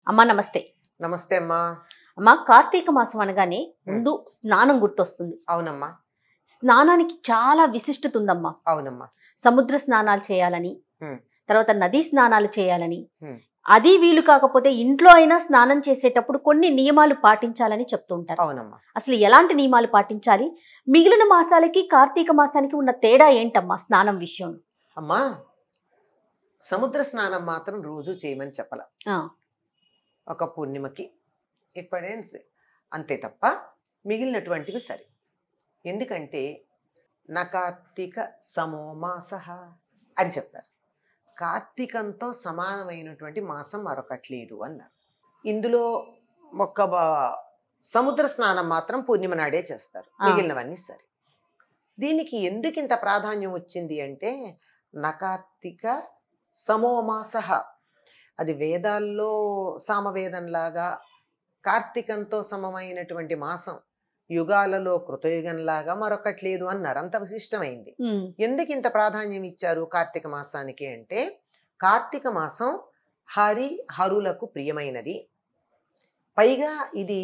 అమ్మా నమస్తే నమస్తే అమ్మా అమ్మా కార్తీక మాసం అనగానే ముందు స్నానం గుర్తొస్తుంది అవునమ్మా స్నానానికి చాలా విశిష్టత ఉందమ్మా అవునమ్మా సముద్ర స్నానాలు చేయాలని Hmm. తర్వాత నదీ స్నానాలు చేయాలని Hmm. అది వీలు కాకపోతే ఇంట్లో అయినా స్నానం చేసేటప్పుడు కొన్ని నియమాలు పాటించాలని చెప్తూ ఉంటారు అవునమ్మా అసలు ఎలాంటి నియమాలు పాటించాలి మిగిలిన మాసాలకి కార్తీక మాసానికి ఉన్న తేడా ఏంటమ్మా స్నానం విషయం అమ్మా సముద్ర స్నానం మాత్రం రోజు చేయమని చెప్పాల ఆ. ఒక పూర్ణిమకి ఇప్పుడే అంతే తప్ప మిగిలినటువంటివి సరే ఎందుకంటే నా కార్తీక సమోమాస అని చెప్పారు కార్తీకంతో సమానమైనటువంటి మాసం మరొకటి లేదు అన్నారు ఇందులో ఒక్క బ- సముద్ర స్నానం మాత్రం పూర్ణిమ నాడే చేస్తారు ఆ. మిగిలినవన్నీ సరే దీనికి ఎందుకు ఇంత ప్రాధాన్యం వచ్చింది అంటే నకార్తిక సమోమాస అది వేదాల్లో సామవేదంలాగా కార్తీకంతో సమమైనటువంటి మాసం యుగాలలో కృతయుగంలాగా మరొకటి లేదు అన్నారు అంత విశిష్టమైంది ఉమ్, ఎందుకు ఇంత ప్రాధాన్యం ఇచ్చారు కార్తీక మాసానికి అంటే కార్తీక మాసం హరి హరులకు ప్రియమైనది పైగా ఇది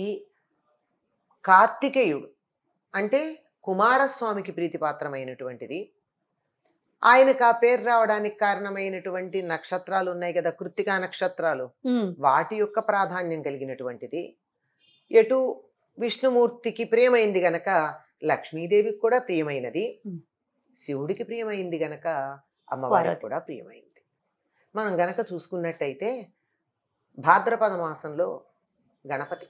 కార్తికేయుడు అంటే కుమారస్వామికి ప్రీతిపాత్రమైనటువంటిది ఆయనకు ఆ పేరు రావడానికి కారణమైనటువంటి నక్షత్రాలు ఉన్నాయి కదా కృత్తికా నక్షత్రాలు ఉమ్, వాటి యొక్క ప్రాధాన్యం కలిగినటువంటిది ఎటు విష్ణుమూర్తికి ప్రియమైంది గనక లక్ష్మీదేవికి కూడా ప్రియమైనది Hmm. శివుడికి ప్రియమైంది గనక అమ్మవారికి పార్వతి. కూడా ప్రియమైంది మనం గనక చూసుకున్నట్టయితే భాద్రపద మాసంలో గణపతి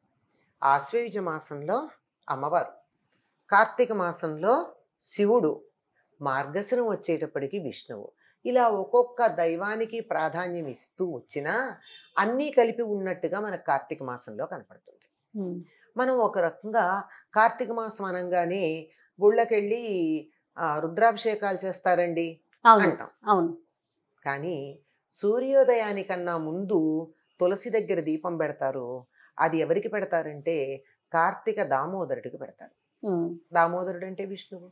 ఆశ్వయుజ మాసంలో అమ్మవారు కార్తీక మాసంలో శివుడు మార్గశిరం వచ్చేటప్పటికి విష్ణువు ఇలా ఒక్కొక్క దైవానికి ప్రాధాన్యం ఇస్తూ వచ్చినా అన్నీ కలిపి ఉన్నట్టుగా మనకు కార్తీక మాసంలో కనపడుతుంది ఉమ్, మనం ఒక రకంగా కార్తీక మాసం అనగానే గుళ్ళకెళ్ళి ఆ, రుద్రాభిషేకాలు చేస్తారండి అవును అంటాం అవును కానీ సూర్యోదయానికన్నా ముందు తులసి దగ్గర దీపం పెడతారు అది ఎవరికి పెడతారంటే కార్తీక దామోదరుడికి పెడతారు ఉమ్, దామోదరుడు అంటే విష్ణువు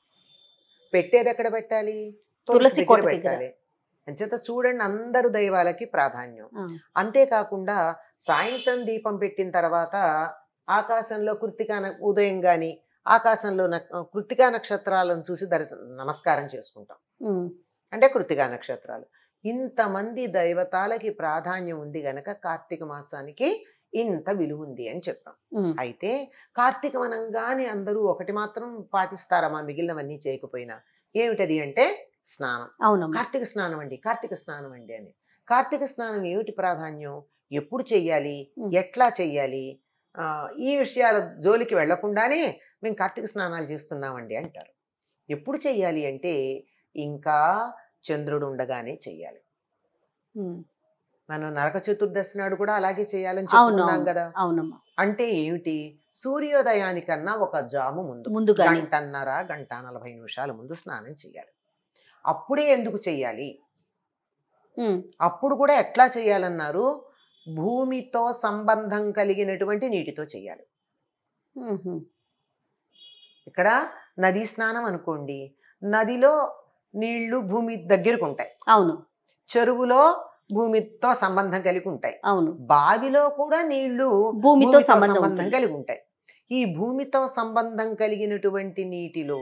పెట్టేది ఎక్కడ పెట్టాలి తులసి దగ్గర కోట దగ్గర. పెట్టాలి అంచేత చూడండి అందరు దైవాలకి ప్రాధాన్యం ఆ, అంతేకాకుండా సాయంత్రం దీపం పెట్టిన తర్వాత ఆకాశంలో కృత్తికా న- ఉదయం గాని ఆకాశంలో న- కృత్తికా నక్షత్రాలను చూసి దర్శ నమస్కారం చేసుకుంటాం ఉమ్, అంటే కృత్తికా నక్షత్రాలు ఇంతమంది దైవతాలకి ప్రాధాన్యం ఉంది గనక కార్తీక మాసానికి ఇంత విలువ ఉంది అని చెప్పాం ఉమ్, అయితే కార్తీక వనంగానే అందరూ ఒకటి మాత్రం పాటిస్తారమ్మా మిగిలినవన్నీ చేయకపోయినా ఏమిటది అంటే స్నానం అవునమ్మా కార్తీక స్నానం అండి కార్తీక స్నానం అండి అని కార్తీక స్నానం ఏమిటి ప్రాధాన్యం ఎప్పుడు చెయ్యాలి ఉం. ఎట్లా చెయ్యాలి ఆ, ఈ విషయాల జోలికి వెళ్లకుండానే మేము కార్తీక స్నానాలు చేస్తున్నామండి అంటారు ఎప్పుడు చెయ్యాలి అంటే ఇంకా చంద్రుడు ఉండగానే చెయ్యాలి ఉమ్, మనం నరక చతుర్దశి నాడు కూడా అలాగే చేయాలని అవును చెప్పుకున్నాం అవును, కదా అవునమ్మా అంటే ఏమిటి సూర్యోదయానికన్నా ఒక జాము ముందు ముందుగానే గంటన్నర గంట నలభై నిమిషాల ముందు స్నానం చేయాలి అప్పుడే ఎందుకు చెయ్యాలి ఉమ్, అప్పుడు కూడా ఎట్లా చేయాలన్నారు భూమితో సంబంధం కలిగినటువంటి నీటితో చేయాలి ఉహు, ఇక్కడ నదీ స్నానం అనుకోండి నదిలో నీళ్లు భూమి దగ్గరకు ఉంటాయి అవును చెరువులో భూమితో సంబంధం కలిగి ఉంటాయి అవును బావిలో కూడా నీళ్లు భూమితో సంబంధం ఉంటుంది. కలిగి ఉంటాయి ఈ భూమితో సంబంధం కలిగినటువంటి నీటిలో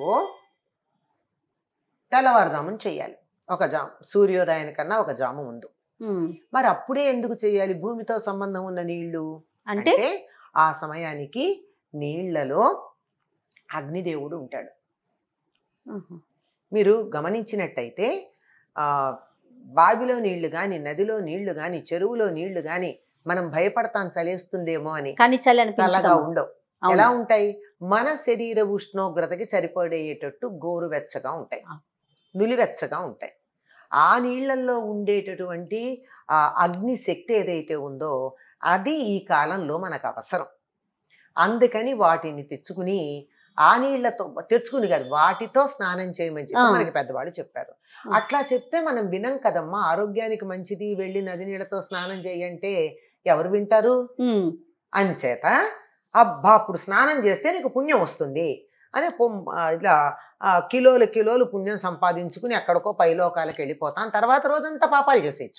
తెల్లవారుజామున చేయాలి ఒక జాము సూర్యోదయానికన్నా ఒక జాము ముందు ఉమ్, మరి అప్పుడే ఎందుకు చేయాలి భూమితో సంబంధం ఉన్న నీళ్లు అంటే అంటే ఆ సమయానికి నీళ్లలో అగ్నిదేవుడు ఉంటాడు ఉహు, మీరు గమనించినట్టయితే ఆ బావిలో నీళ్లు గాని నదిలో నీళ్లు గాని చెరువులో నీళ్లు గాని మనం భయపడతాం చలేస్తుందేమో అని కానీ చలి చల్లగా అనిపించదు ఉండవు ఎలా ఉంటాయి మన శరీర ఉష్ణోగ్రతకి సరిపడేటట్టు గోరువెచ్చగా ఉంటాయి ఆ. నులివెచ్చగా ఉంటాయి ఆ నీళ్లలో ఉండేటటువంటి ఆ అగ్ని శక్తి ఏదైతే ఉందో అది ఈ కాలంలో మనకు అవసరం అందుకని వాటిని తెచ్చుకుని ఆ నీళ్లతో తెచ్చుకుని కాదు వాటితో స్నానం చేయమని చెప్పి ఆ. మనకి పెద్దవాళ్ళు చెప్పారు ఆ. అట్లా చెప్తే మనం వినం కదమ్మా ఆరోగ్యానికి మంచిది వెళ్ళి నది నీళ్ళతో స్నానం చేయంటే ఎవరు వింటారు ఉమ్, అంచేత అబ్బా అప్పుడు స్నానం చేస్తే నీకు పుణ్యం వస్తుంది అదే పొమ్- ఆ, ఇట్లా ఆ, కిలోలు కిలోలు పుణ్యం సంపాదించుకుని ఎక్కడికో పైలోకాలకు వెళ్ళిపోతాం తర్వాత రోజంతా పాపాలు చేసేయచ్చు మనం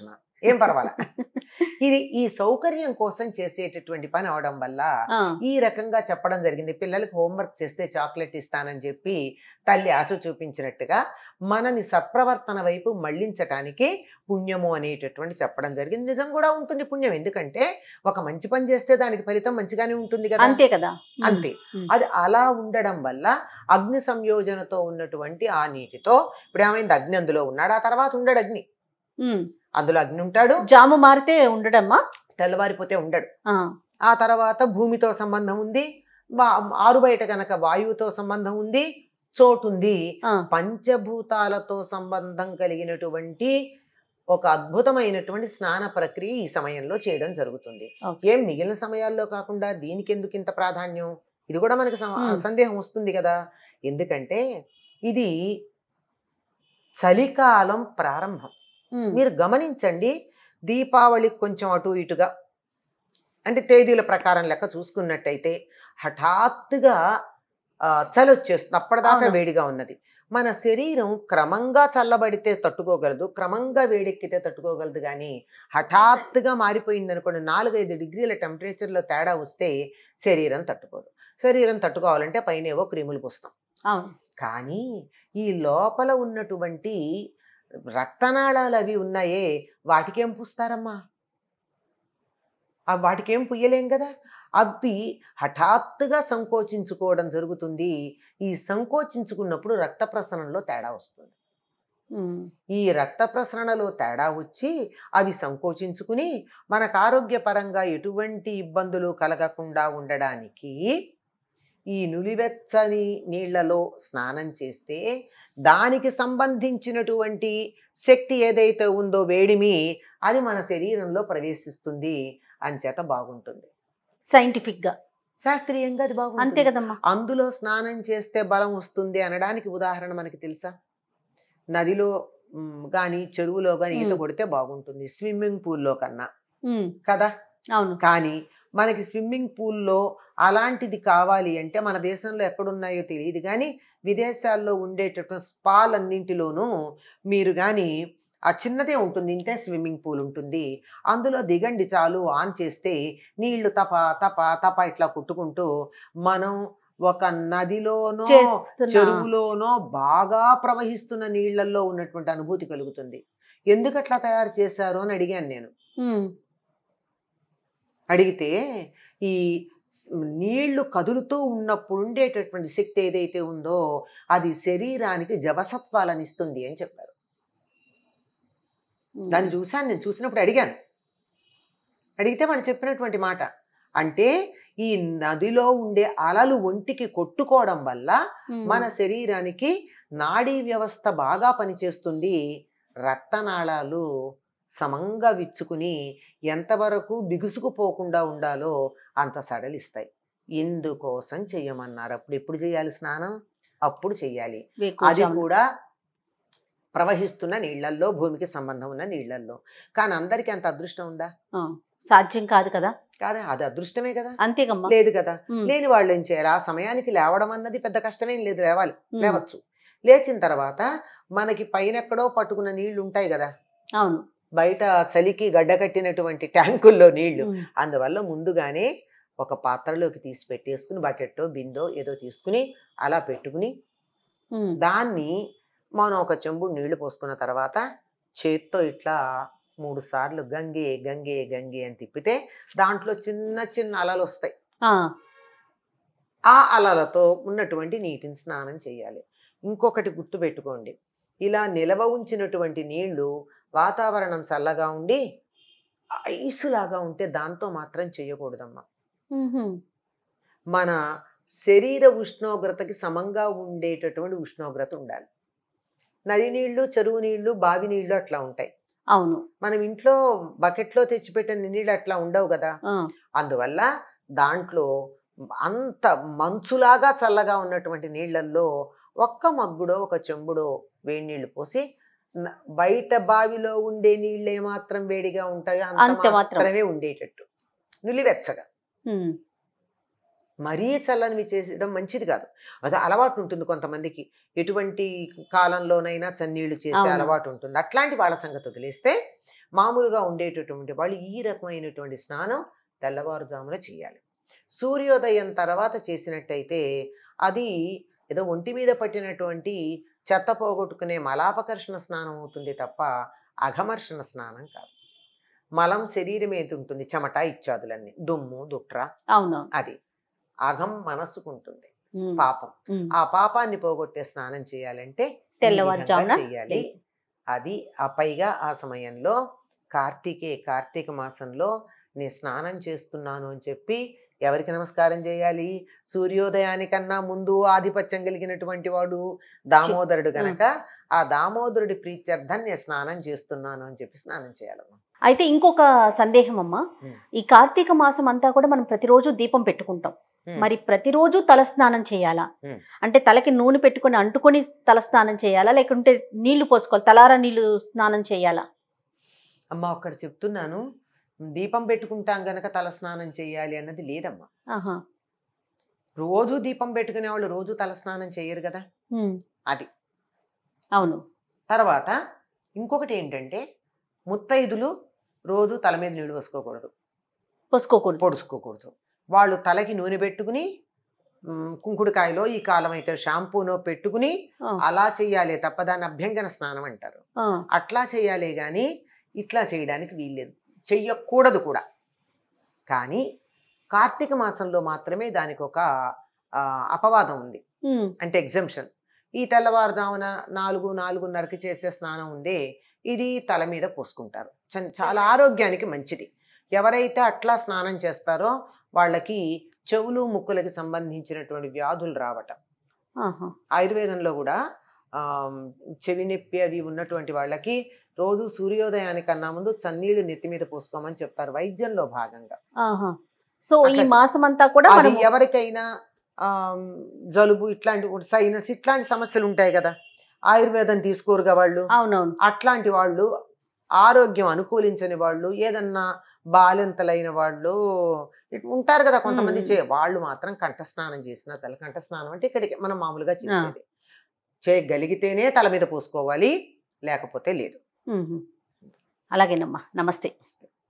ఏం పర్వాలా ఇది ఈ సౌకర్యం కోసం చేసేటటువంటి పని అవడం వల్ల ఆ, ఈ రకంగా చెప్పడం జరిగింది పిల్లలకి హోంవర్క్ చేస్తే చాక్లెట్ ఇస్తానని చెప్పి తల్లి ఆశ చూపించినట్టుగా మనని సత్ప్రవర్తన వైపు మళ్ళించటానికి పుణ్యము అనేటటువంటి చెప్పడం జరిగింది నిజం కూడా ఉంటుంది పుణ్యం ఎందుకంటే ఒక మంచి పని చేస్తే దానికి ఫలితం మంచిగానే ఉంటుంది కదా అంతే కదా ఉమ్, అంతే ఉమ్. అది అలా ఉండడం వల్ల అగ్ని సంయోజనతో ఉన్నటువంటి ఆ నీటితో ఇప్పుడు ఏమైంది అగ్ని అందులో ఉన్నాడు ఆ తర్వాత ఉండడు అగ్ని ఉమ్. అందులో అగ్ని ఉంటాడు జాము మారితే ఉండడమ్మా తెల్లవారిపోతే ఉండడు ఆ, ఆ తర్వాత భూమితో సంబంధం ఉంది వా- ఆరు బయట కనుక వాయువుతో సంబంధం ఉంది చోటు ఉంది ఆ, పంచభూతాలతో సంబంధం కలిగినటువంటి ఒక అద్భుతమైనటువంటి స్నాన ప్రక్రియ ఈ సమయంలో చేయడం జరుగుతుంది Okay. ఏం మిగిలిన సమయాల్లో కాకుండా దీనికి ఎందుకు ఇంత ప్రాధాన్యం ఇది కూడా మనకి సమ- Hmm. సందేహం వస్తుంది కదా ఎందుకంటే ఇది చలికాలం ప్రారంభం ఉమ్, మీరు గమనించండి దీపావళికి కొంచెం అటు ఇటుగా అంటే తేదీల ప్రకారం లెక్క చూసుకున్నట్టయితే హఠాత్తుగా ఆ, చలి వచ్చేస్తుంది అప్పటిదాకా అవును. వేడిగా ఉన్నది మన శరీరం క్రమంగా చల్లబడితే తట్టుకోగలదు క్రమంగా వేడెక్కితే తట్టుకోగలదు కానీ హఠాత్తుగా మారిపోయింది అనుకోండి నాలుగైదు డిగ్రీల టెంపరేచర్లో తేడా వస్తే శరీరం తట్టుకోదు శరీరం తట్టుకోవాలంటే పైన ఏవో క్రీములు పూస్తాం అవును కానీ ఈ లోపల ఉన్నటువంటి రక్తనాళాలు అవి ఉన్నాయే వాటికేం పూస్తారమ్మా ఆ వాటికేం పుయ్యలేం కదా అవి హఠాత్తుగా సంకోచించుకోవడం జరుగుతుంది ఈ సంకోచించుకున్నప్పుడు రక్త ప్రసరణలో తేడా వస్తుంది ఉమ్, ఈ రక్త ప్రసరణలో తేడా వచ్చి అవి సంకోచించుకుని మనకు ఆరోగ్యపరంగా ఎటువంటి ఇబ్బందులు కలగకుండా ఉండడానికి ఈ నులివెచ్చని నీళ్లలో స్నానం చేస్తే దానికి సంబంధించినటువంటి శక్తి ఏదైతే ఉందో వేడిమి అది మన శరీరంలో ప్రవేశిస్తుంది అంచేత బాగుంటుంది సైంటిఫిక్ గా శాస్త్రీయంగా అది అంతే బాగుంటుంది కదమ్మా అందులో స్నానం చేస్తే బలం వస్తుంది అనడానికి ఉదాహరణ మనకి తెలుసా నదిలో కానీ చెరువులో కానీ ఈత మ్. కొడితే బాగుంటుంది స్విమ్మింగ్ పూల్లో కన్నా ఉమ్, కదా అవును కానీ మనకి స్విమ్మింగ్ పూల్లో అలాంటిది కావాలి అంటే మన దేశంలో ఎక్కడున్నాయో తెలియదు కానీ విదేశాల్లో ఉండేటటువంటి స్పాలన్నింటిలోనూ మీరు కానీ ఆ చిన్నదే ఉంటుంది ఇంతే స్విమ్మింగ్ పూల్ ఉంటుంది అందులో దిగండి చాలు ఆన్ చేస్తే నీళ్లు తప తప తప ఇట్లా కొట్టుకుంటూ మనం ఒక నదిలోనో చేస్తున్నా చెరువులోనో బాగా ప్రవహిస్తున్న నీళ్లలో ఉన్నటువంటి అనుభూతి కలుగుతుంది ఎందుకు అట్లా తయారు చేశారు అని అడిగాను నేను ఉమ్, అడిగితే ఈ స్- నీళ్లు కదులుతూ ఉన్నప్పుడు ఉండేటటువంటి శక్తి ఏదైతే ఉందో అది శరీరానికి జవసత్వాలను ఇస్తుంది అని చెప్పారు ఉమ్. దాన్ని చూశాను నేను చూసినప్పుడు అడిగాను అడిగితే వాళ్ళు చెప్పినటువంటి మాట అంటే ఈ నదిలో ఉండే అలలు ఒంటికి కొట్టుకోవడం వల్ల ఉమ్, మన శరీరానికి నాడీ వ్యవస్థ బాగా పనిచేస్తుంది రక్తనాళాలు సమంగా విచ్చుకుని ఎంతవరకు బిగుసుకుపోకుండా ఉండాలో అంత సడలిస్తాయి ఇందుకోసం చెయ్యమన్నారు అప్పుడు ఎప్పుడు చేయాలి స్నానం అప్పుడు చెయ్యాలి అది వేకువజామున. కూడా ప్రవహిస్తున్న నీళ్లల్లో భూమికి సంబంధం ఉన్న నీళ్లల్లో కానీ అందరికీ అంత అదృష్టం ఉందా ఆ, సాధ్యం కాదు కదా కాదా అది అదృష్టమే కదా అంతేగమ్మా లేదు కదా ఉమ్, లేని వాళ్ళు ఏం చేయాలి ఆ సమయానికి లేవడం అన్నది పెద్ద కష్టమేం లేదు లేవాలి ఉమ్, లేవచ్చు లేచిన తర్వాత మనకి పైన ఎక్కడో పట్టుకున్న నీళ్లు ఉంటాయి కదా అవును బయట చలికి గడ్డకట్టినటువంటి ట్యాంకుల్లో నీళ్లు ఉమ్, అందువల్ల ముందుగానే ఒక పాత్రలోకి తీసి పెట్టేసుకుని బకెట్టో బిందో ఏదో తీసుకుని అలా పెట్టుకుని ఉమ్, దాన్ని మనం ఒక చెంబు నీళ్లు పోసుకున్న తర్వాత చేత్తో ఇట్లా మూడు సార్లు గంగే గంగే గంగే అని తిప్పితే దాంట్లో చిన్న చిన్న అలలు వస్తాయి ఆ, ఆ అలలతో ఉన్నటువంటి నీటిని స్నానం చేయాలి ఇంకొకటి గుర్తుపెట్టుకోండి ఇలా నిలవ ఉంచినటువంటి నీళ్లు వాతావరణం చల్లగా ఉండి ఐసులాగా ఉంటే దాంతో మాత్రం చేయకూడదమ్మా ఉహుం, మన శరీర ఉష్ణోగ్రతకి సమంగా ఉండేటటువంటి ఉష్ణోగ్రత ఉండాలి నది నీళ్లు చెరువు నీళ్లు బావి నీళ్లు అట్లా ఉంటాయి అవును మనం ఇంట్లో బకెట్లో తెచ్చిపెట్టిన నీళ్ళు అట్లా ఉండవు కదా ఆ, అందువల్ల దాంట్లో అంత మంచులాగా చల్లగా ఉన్నటువంటి నీళ్ళల్లో ఒక్క మగ్గుడో ఒక చెంబుడో వేడి నీళ్లు పోసి న- బయట బావిలో ఉండే నీళ్ళు ఏమాత్రం వేడిగా ఉంటాయో అంత అంత మాత్రం. మాత్రమే ఉండేటట్టు నిలివెచ్చగా ఉమ్, మరీ చల్లనివి చేసడం మంచిది కాదు అది అలవాటు ఉంటుంది కొంతమందికి ఎటువంటి కాలంలోనైనా చన్నీళ్లు చేసే అవును. అలవాటు ఉంటుంది అట్లాంటి వాళ్ళ సంగతి వదిలేస్తే మామూలుగా ఉండేటటువంటి వాళ్ళు ఈ రకమైనటువంటి స్నానం తెల్లవారుజామున చేయాలి సూర్యోదయం తర్వాత చేసినట్టయితే అది ఏదో ఒంటి మీద పట్టినటువంటి చెత్త పోగొట్టుకునే మలాపకర్షణ స్నానం అవుతుంది తప్ప అఘమర్షణ స్నానం కాదు మలం శరీరం మీద ఉంటుంది చెమట ఇత్యాదులన్నీ దుమ్ము దుట్ర అవును అది అఘం మనస్సుకు ఉంటుంది ఉమ్, పాపం ఉమ్. ఆ పాపాన్ని పోగొట్టే స్నానం చేయాలంటే ఈ తెల్లవారుజామున విధంగా చెయ్యాలి లేచి. అది ఆ పైగా ఆ సమయంలో కార్తీకే కార్తీక మాసంలో నేను స్నానం చేస్తున్నాను అని చెప్పి ఎవరికి నమస్కారం చేయాలి సూర్యోదయానికన్నా ముందు ఆధిపత్యం కలిగినటువంటి వాడు దామోదరుడు గనక ఆ దామోదరుడి ప్రీత్యర్థం నేను స్నానం చేస్తున్నాను అని చెప్పి స్నానం చేయాలమ్మా అయితే ఇంకొక సందేహం అమ్మా ఉమ్. ఈ కార్తీక మాసం అంతా కూడా మనం ప్రతిరోజు దీపం పెట్టుకుంటాం ఉమ్. మరి ప్రతిరోజు తలస్నానం చేయాలా ఉమ్. అంటే తలకి నూనె పెట్టుకొని అంటుకొని తలస్నానం చేయాలా లేకుంటే నీళ్లు పోసుకోవాలి తలారా నీళ్లు స్నానం చేయాలా అమ్మ ఒక్కటి చెప్తున్నాను దీపం పెట్టుకుంటాం గనక తల స్నానం చేయాలి అన్నది లేదమ్మా ఆహా రోజు దీపం పెట్టుకునే వాళ్ళు రోజు తల స్నానం చేయరు కదా ఉమ్. అది. అవును తర్వాత ఇంకొకటి ఏంటంటే ముత్తైదులు రోజు తల మీద నీళ్ళు పోసుకోకూడదు పోసుకోకూడదు పొడుచుకోకూడదు వాళ్ళు తలకి నూనె పెట్టుకుని మ్, కుంకుడుకాయలో ఈ కాలం అయితే షాంపూనో పెట్టుకుని ఆ, అలా చెయ్యాలి తప్ప దాన్ని అభ్యంగన స్నానం అంటారు ఆ, అట్లా చేయాలి కానీ ఇట్లా చేయడానికి వీల్లేదు చెయ్యకూడదు కూడా కానీ కార్తీక మాసంలో మాత్రమే దానికి ఒక ఆ, అపవాదం ఉంది ఉమ్, అంటే ఎగ్జంప్షన్ ఈ తెల్లవారుజామున నాలుగు నాలుగున్నరకి చేసే స్నానం ఉందే ఇది తల మీద పోసుకుంటారు చన్- చాలా ఆరోగ్యానికి మంచిది ఎవరైతే అట్లా స్నానం చేస్తారో వాళ్ళకి చెవులు ముక్కులకి సంబంధించినటువంటి వ్యాధులు రావటం ఆహా ఆయుర్వేదంలో కూడా ఆమ్, చెవి నొప్పి అవి ఉన్నటువంటి వాళ్ళకి రోజు సూర్యోదయానికన్నా ముందు చన్నీళ్ళు నెత్తి మీద పోసుకోమని చెప్తారు వైద్యంలో భాగంగా ఆహా సో ఈ అట్లా మాసం అంతా కూడా అది మనం ఎవరికైనా ఆమ్, జలుబు ఇట్లాంటి సైనస్ ఇట్లాంటి సమస్యలు ఉంటాయి కదా ఆయుర్వేదం తీసుకోరుగా వాళ్ళు అవునవును అట్లాంటి వాళ్ళు ఆరోగ్యం అనుకూలించని వాళ్ళు ఏదన్నా బాలింతలైన వాళ్ళు ఇట్ ఉంటారు కదా కొంతమంది మ్మ్. చే వాళ్ళు మాత్రం కంఠ స్నానం చేసిన తల కంఠ స్నానం అంటే ఇక్కడికి మనం మామూలుగా చేసేది చేయగలిగితేనే తల మీద పోసుకోవాలి లేకపోతే లేదు ఉహు. అలాగేనమ్మా నమస్తే వస్తే